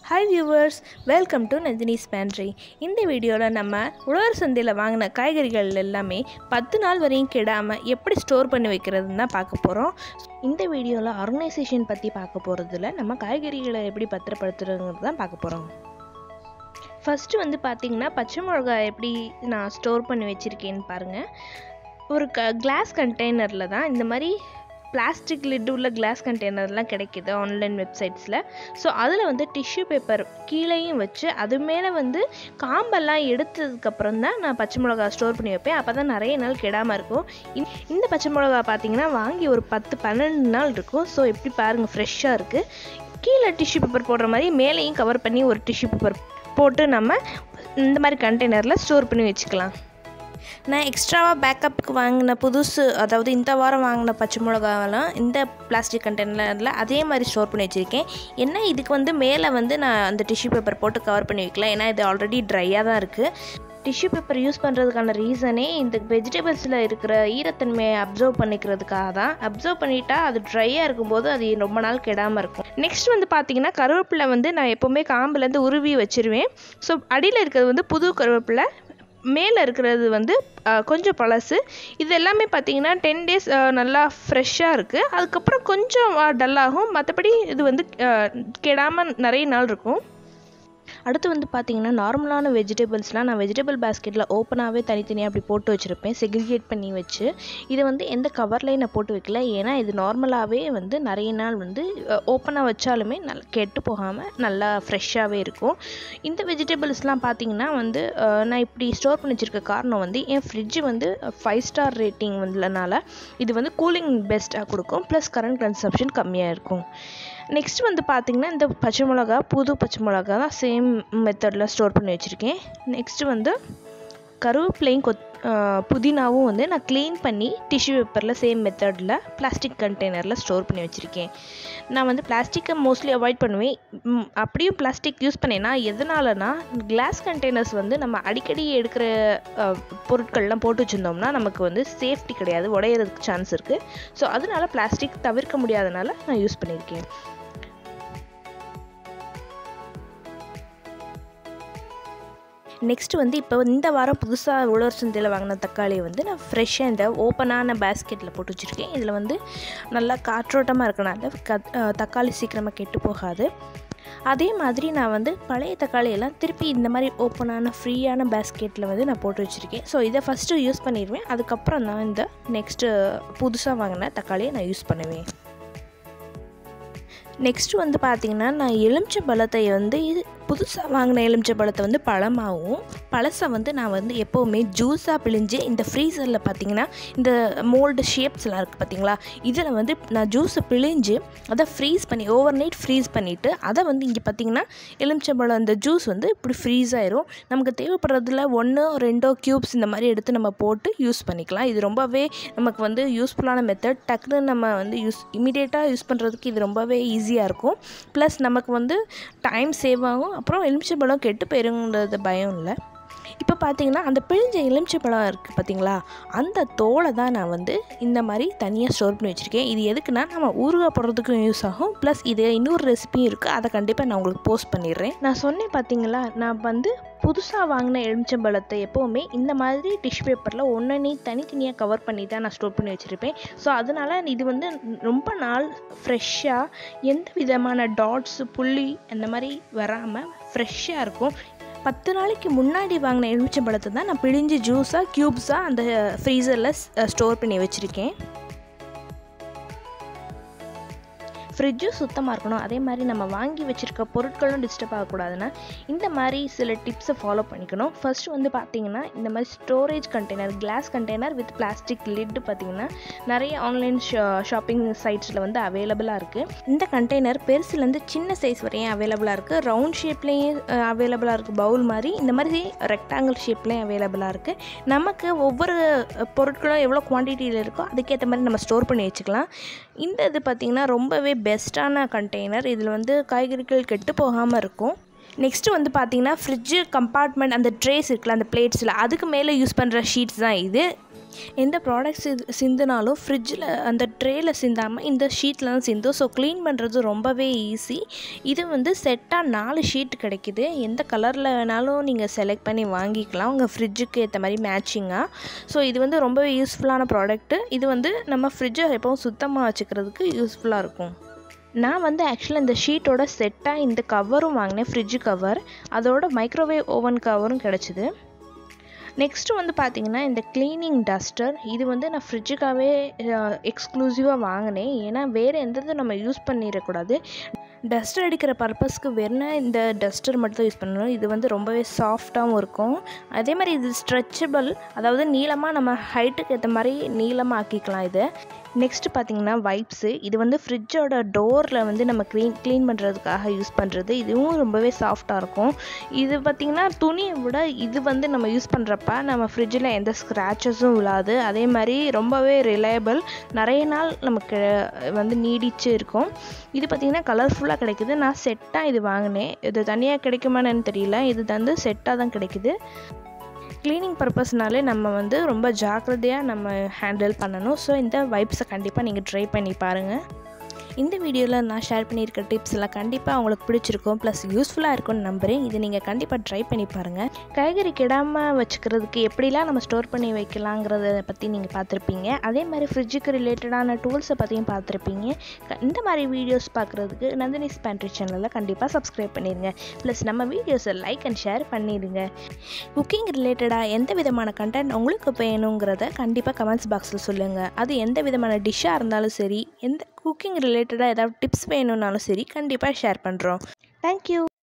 hi viewers welcome to Nandhini's pantry இந்த வீடியோவில் நம்ம உழவர் சந்தையில் வாங்கின காய்கறிகள் எல்லாமே பத்து நாள் வரையும் கெடாமல் எப்படி ஸ்டோர் பண்ணி வைக்கிறதுன்னு தான் பார்க்க போகிறோம் இந்த வீடியோவில் ஆர்கனைசேஷன் பற்றி பார்க்க போகிறதுல நம்ம காய்கறிகளை எப்படி பத்திரப்படுத்துறதுங்கிறது தான் பார்க்க போகிறோம் ஃபஸ்ட்டு வந்து பார்த்திங்கன்னா பச்சை மிளகாய் எப்படி நான் ஸ்டோர் பண்ணி வச்சுருக்கேன்னு பாருங்கள் ஒரு க கிளாஸ் கண்டெய்னரில் தான் இந்த மாதிரி பிளாஸ்டிக் லிட் உள்ள கிளாஸ் கண்டெய்னர்லாம் கிடைக்கிது ஆன்லைன் வெப்சைட்ஸில் ஸோ அதில் வந்து டிஷ்யூ பேப்பர் கீழேயும் வச்சு அது மேலே வந்து காம்பெல்லாம் எடுத்ததுக்கப்புறம் தான் நான் பச்சை மிளகா ஸ்டோர் பண்ணி வைப்பேன் அப்போ தான் நிறைய நாள் கெடாமல் இருக்கும் இந்த- இந்த பச்சை மிளகா பார்த்தீங்கன்னா வாங்கி ஒரு பத்து பன்னெண்டு நாள் இருக்கும் ஸோ எப்படி பாருங்கள் ஃப்ரெஷ்ஷாக இருக்குது கீழே டிஷ்யூ பேப்பர் போடுற மாதிரி மேலேயும் கவர் பண்ணி ஒரு டிஷ்யூ பேப்பர் போட்டு நம்ம இந்த மாதிரி கண்டெய்னரில் ஸ்டோர் பண்ணி வச்சுக்கலாம் நான் எக்ஸ்ட்ராவாக பேக்கப்புக்கு வாங்கின புதுசு அதாவது இந்த வாரம் வாங்கின பச்சை மிளகாவெல்லாம் இந்த பிளாஸ்டிக் கண்டெய்னரில் அதே மாதிரி ஸ்டோர் பண்ணி வச்சுருக்கேன் என்ன இதுக்கு வந்து மேலே வந்து நான் அந்த டிஷ்யூ பேப்பர் போட்டு கவர் பண்ணி வைக்கல ஏன்னா இது ஆல்ரெடி ட்ரையாக தான் இருக்குது டிஷ்யூ பேப்பர் யூஸ் பண்ணுறதுக்கான ரீசனே இந்த வெஜிடபிள்ஸில் இருக்கிற ஈரத்தன்மையை அப்சர்வ் பண்ணிக்கிறதுக்காக தான் அப்சர்வ் பண்ணிட்டா அது ட்ரையாக இருக்கும்போது அது ரொம்ப நாள் கெடாமல் இருக்கும் நெக்ஸ்ட் வந்து பார்த்தீங்கன்னா கருவேப்பிலை வந்து நான் எப்போவுமே காம்புலேருந்து உருவி வச்சிருவேன் ஸோ அடியில் இருக்கிறது வந்து புது கருவேப்பிலை மேலே இருக்கிறது வந்து அஹ், கொஞ்சம் பழசு இது எல்லாமே பார்த்தீங்கன்னா டென் டேஸ் நல்லா ஃப்ரெஷ்ஷாக இருக்குது அதுக்கப்புறம் கொஞ்சம் டல்லாகும் மற்றபடி இது வந்து கெடாமல் நிறைய நாள் இருக்கும் அடுத்து வந்து பார்த்தீங்கன்னா நார்மலான வெஜிடபிள்ஸ்லாம் நான் வெஜிடபிள் பேஸ்கெட்டில் ஓப்பனாகவே தனித்தனியாக அப்படி போட்டு வச்சுருப்பேன் செக்ரிகேட் பண்ணி வச்சு இதை வந்து எந்த கவர்லையும் நான் போட்டு வைக்கல ஏன்னா இது நார்மலாகவே வந்து நிறைய நாள் வந்து ஓப்பனாக வச்சாலுமே நல்ல கெட்டு போகாமல் நல்லா ஃப்ரெஷ்ஷாகவே இருக்கும் இந்த வெஜிடபிள்ஸ்லாம் பார்த்தீங்கன்னா வந்து அஹ், நான் இப்படி ஸ்டோர் பண்ணி வச்சிருக்க காரணம் வந்து என் ஃப்ரிட்ஜு வந்து ஃபைவ் ஸ்டார் ரேட்டிங் வந்துலனால இது வந்து கூலிங் பெஸ்ட்டாக கொடுக்கும் ப்ளஸ் கரண்ட் கன்சப்ஷன் கம்மியாக இருக்கும் நெக்ஸ்ட் வந்து பார்த்தீங்கன்னா இந்த பச்சை மிளகா புது பச்சை மிளகா தான் சேம் மெத்தடில் ஸ்டோர் பண்ணி வச்சுருக்கேன் நெக்ஸ்ட்டு வந்து கருவேப்பிலையும் கொத் ஆஹ் புதினாவும் வந்து நான் க்ளீன் பண்ணி டிஷ்யூ பேப்பரில் சேம் மெத்தடில் பிளாஸ்டிக் கண்டெய்னரில் ஸ்டோர் பண்ணி வச்சுருக்கேன் நான் வந்து பிளாஸ்டிக்கை மோஸ்ட்லி அவாய்ட் பண்ணுவேன் ம், அப்படியும் பிளாஸ்டிக் யூஸ் பண்ணேன்னா எதனாலனா கிளாஸ் கண்டெய்னர்ஸ் வந்து நம்ம அடிக்கடி எடுக்கிற ஆஹ், பொருட்கள்லாம் போட்டு வச்சுருந்தோம்னா நமக்கு வந்து சேஃப்டி கிடையாது உடையிறதுக்கு சான்ஸ் இருக்குது ஸோ அதனால பிளாஸ்டிக் தவிர்க்க முடியாதனால நான் யூஸ் பண்ணியிருக்கேன் நெக்ஸ்ட் வந்து இப்போ இந்த வாரம் புதுசாக உழவர் சந்தையில் வாங்கின தக்காளியை வந்து நான் ஃப்ரெஷ்ஷாக இந்த ஓப்பனான பேஸ்கெட்டில் போட்டு வச்சுருக்கேன் இதில் வந்து நல்லா காற்றோட்டமாக இருக்கனால கத் அஹ் தக்காளி சீக்கிரமாக கெட்டு போகாது அதே மாதிரி நான் வந்து பழைய தக்காளி எல்லாம் திருப்பி இந்த மாதிரி ஓப்பனான ஃப்ரீயான பேஸ்கெட்டில் வந்து நான் போட்டு வச்சுருக்கேன் ஸோ இதை ஃபஸ்ட்டு யூஸ் பண்ணிடுவேன் அதுக்கப்புறம் நான் இந்த நெக்ஸ்ட்டு புதுசாக வாங்கின தக்காளியை நான் யூஸ் பண்ணுவேன் நெக்ஸ்ட் வந்து பார்த்தீங்கன்னா நான் எலுமிச்சை பழத்தை வந்து இது புதுசாக வாங்கின எலுமிச்சை பழத்தை வந்து பழமாகவும் பழசை வந்து நான் வந்து எப்போவுமே ஜூஸாக பிழிஞ்சு இந்த ஃப்ரீசரில் பார்த்தீங்கன்னா இந்த மோல்டு ஷேப்ஸ்லாம் இருக்குது பார்த்தீங்களா இதில் வந்து நான் ஜூஸை பிழிஞ்சு அதை ஃப்ரீஸ் பண்ணி ஓவர் நைட் ஃப்ரீஸ் பண்ணிவிட்டு அதை வந்து இங்கே பார்த்தீங்கன்னா எலுமிச்சை பழம் இந்த ஜூஸ் வந்து இப்படி ஃப்ரீஸ் ஆயிரும் நமக்கு தேவைப்படுறதுல ஒன்றோ ரெண்டோ க்யூப்ஸ் இந்த மாதிரி எடுத்து நம்ம போட்டு யூஸ் பண்ணிக்கலாம் இது ரொம்பவே நமக்கு வந்து யூஸ்ஃபுல்லான மெத்தட் டக்குன்னு நம்ம வந்து யூஸ் இமீடியட்டாக யூஸ் பண்ணுறதுக்கு இது ரொம்பவே ஈஸியாக இருக்கும் ப்ளஸ் நமக்கு வந்து டைம் சேவ் ஆகும் அப்புறம் எலுமிச்சைப்பழம் கெட்டு போயிருங்கிறது பயம் இல்லை இப்போ பார்த்தீங்கன்னா அந்த பிழிஞ்ச எலுமிச்சைப்பழம் இருக்குது பார்த்தீங்களா அந்த தோலை தான் நான் வந்து இந்த மாதிரி தனியாக ஸ்டோர் பண்ணி வச்சுருக்கேன் இது எதுக்குன்னா நம்ம ஊறுகாய் போடுறதுக்கும் யூஸ் ஆகும் ப்ளஸ் இது இன்னொரு ரெசிபியும் இருக்குது அதை கண்டிப்பாக நான் உங்களுக்கு போஸ்ட் பண்ணிடுறேன் நான் சொன்னேன் பார்த்தீங்களா நான் வந்து புதுசாக வாங்கின எலுமிச்சம்பழத்தை எப்போவுமே இந்த மாதிரி டிஷ் பேப்பரில் ஒன்றனே தனித்தனியாக கவர் பண்ணி தான் நான் ஸ்டோர் பண்ணி வச்சுருப்பேன் ஸோ அதனால் இது வந்து ரொம்ப நாள் ஃப்ரெஷ்ஷாக எந்த விதமான டாட்ஸு புள்ளி அந்த மாதிரி வராமல் ஃப்ரெஷ்ஷாக இருக்கும் பத்து நாளைக்கு முன்னாடி வாங்கின எலுமிச்சம்பழத்தை தான் நான் பிழிஞ்சு ஜூஸாக க்யூப்ஸாக அந்த ஃப்ரீசரில் ஸ்டோர் பண்ணி வச்சுருக்கேன் ஃப்ரிட்ஜும் சுத்தமாக இருக்கணும் அதே மாதிரி நம்ம வாங்கி வச்சுருக்க பொருட்களும் டிஸ்டர்ப் ஆகக்கூடாதுன்னா இந்த மாதிரி சில டிப்ஸை ஃபாலோ பண்ணிக்கணும் ஃபர்ஸ்ட் வந்து பார்த்தீங்கன்னா இந்த மாதிரி storage container glass container with plastic lid பார்த்தீங்கன்னா நிறைய ஆன்லைன் ஷாப்பிங் சைட்ஸில் வந்து அவைலபிளாக இருக்குது இந்த கண்டெய்னர் பெருசுலேருந்து சின்ன சைஸ் வரையும் அவைலபிளாக இருக்குது ரவுண்ட் ஷேப்லேயும் அவைலபிளாக இருக்குது பவுல் மாதிரி இந்த மாதிரி ரெக்டாங்கிள் ஷேப்லேயும் அவைலபிளாக இருக்குது நமக்கு ஒவ்வொரு அஹ், பொருட்களும் எவ்வளோ குவான்டிட்டியில் இருக்கோ அதுக்கேற்ற மாதிரி நம்ம ஸ்டோர் பண்ணி வச்சுக்கலாம் இந்த இது பார்த்திங்கன்னா ரொம்பவே பெஸ்ட்டான கண்டெய்னர் இதில் வந்து காய்கறிகள் கெட்டு போகாமல் இருக்கும் நெக்ஸ்ட்டு வந்து பார்த்தீங்கன்னா ஃப்ரிட்ஜு கம்பார்ட்மெண்ட் அந்த ட்ரேஸ் இருக்குல்ல அந்த பிளேட்ஸில் அதுக்கு மேலே யூஸ் பண்ணுற ஷீட்ஸ் தான் இது எந்த ப்ராடக்ட்ஸ் இது சிந்தினாலும் ஃப்ரிட்ஜில் அந்த ட்ரேயில் சிந்தாமல் இந்த ஷீட்டில் தான் சிந்தும் ஸோ க்ளீன் பண்ணுறது ரொம்பவே ஈஸி இது வந்து செட்டாக நாலு ஷீட் கிடைக்குது எந்த கலரில் வேணாலும் நீங்கள் செலக்ட் பண்ணி வாங்கிக்கலாம் உங்கள் ஃப்ரிட்ஜுக்கு ஏற்ற மாதிரி மேட்சிங்காக ஸோ இது வந்து ரொம்பவே யூஸ்ஃபுல்லான ப்ராடக்ட்டு இது வந்து நம்ம ஃப்ரிட்ஜை எப்பவும் சுத்தமாக வச்சுக்கிறதுக்கு யூஸ்ஃபுல்லாக இருக்கும் நான் வந்து ஆக்சுவலாக இந்த ஷீட்டோட செட்டாக இந்த கவரும் வாங்கினேன் ஃப்ரிட்ஜு கவர் அதோட மைக்ரோவேவ் ஓவன் கவரும் கிடச்சிது நெக்ஸ்ட்டு வந்து பார்த்திங்கன்னா இந்த க்ளீனிங் டஸ்டர் இது வந்து நான் ஃப்ரிட்ஜுக்காகவே எக்ஸ்க்ளூசிவாக வாங்கினேன் ஏன்னா வேறு எந்த இதுவும் நம்ம யூஸ் பண்ணிடக்கூடாது டஸ்டர் அடிக்கிற பர்பஸ்க்கு வேணால் இந்த டஸ்டர் மட்டும் தான் யூஸ் பண்ணணும் இது வந்து ரொம்பவே சாஃப்டாகவும் இருக்கும் அதே மாதிரி இது ஸ்ட்ரெச்சபிள் அதாவது நீளமாக நம்ம ஹைட்டுக்கு ஏற்ற மாதிரி நீளமாக ஆக்கிக்கலாம் இதை நெக்ஸ்ட்டு பார்த்தீங்கன்னா வைப்ஸு இது வந்து ஃப்ரிட்ஜோட டோரில் வந்து நம்ம க்ளீன் க்ளீன் பண்ணுறதுக்காக யூஸ் பண்ணுறது இதுவும் ரொம்பவே சாஃப்டாக இருக்கும் இது பார்த்திங்கன்னா துணியை விட இது வந்து நம்ம யூஸ் பண்ணுறப்ப நம்ம ஃப்ரிட்ஜில் எந்த ஸ்க்ராச்சஸும் விழாது அதே மாதிரி ரொம்பவே ரிலையபிள் நிறைய நாள் நமக்கு வந்து நீடிச்சு இருக்கும் இது பார்த்திங்கன்னா கலர்ஃபுல்லாக கிடைக்குது நான் செட்டாக இது வாங்கினேன் இது தனியாக கிடைக்குமான்னு தெரியல இது வந்து செட்டாக தான் கிடைக்குது க்ளீனிங் பர்பஸ்னாலே நம்ம வந்து ரொம்ப ஜாக்கிரதையாக நம்ம ஹேண்டில் பண்ணணும் ஸோ இந்த வைப்ஸை கண்டிப்பாக நீங்கள் ட்ரை பண்ணி பாருங்கள் இந்த வீடியோவில் நான் ஷேர் பண்ணியிருக்க டிப்ஸ் எல்லாம் கண்டிப்பாக உங்களுக்கு பிடிச்சிருக்கும் ப்ளஸ் யூஸ்ஃபுல்லாக இருக்கும்னு நம்புகிறேன் இது நீங்கள் கண்டிப்பாக ட்ரை பண்ணி பாருங்கள் காய்கறி கிடாமல் வச்சுக்கிறதுக்கு எப்படிலாம் நம்ம ஸ்டோர் பண்ணி வைக்கலாங்கிறத பற்றி நீங்கள் பார்த்துருப்பீங்க அதே மாதிரி ஃப்ரிட்ஜுக்கு ரிலேட்டடான டூல்ஸை பற்றியும் பார்த்துருப்பீங்க இந்த மாதிரி வீடியோஸ் பார்க்குறதுக்கு நந்தினி பேண்ட்ரி சேனலில் கண்டிப்பாக சப்ஸ்கிரைப் பண்ணிடுங்க ப்ளஸ் நம்ம வீடியோஸை லைக் அண்ட் ஷேர் பண்ணிடுங்க குக்கிங் ரிலேட்டடாக எந்த விதமான கண்டென்ட் உங்களுக்கு வேணுங்கிறத கண்டிப்பாக கமெண்ட்ஸ் பாக்ஸில் சொல்லுங்கள் அது எந்த விதமான டிஷ்ஷாக இருந்தாலும் சரி எந்த குக்கிங் ரிலேட்டடாக ஏதாவது டிப்ஸ் வேணும்னாலும் சரி கண்டிப்பாக ஷேர் பண்ணுறோம் தேங்க்யூ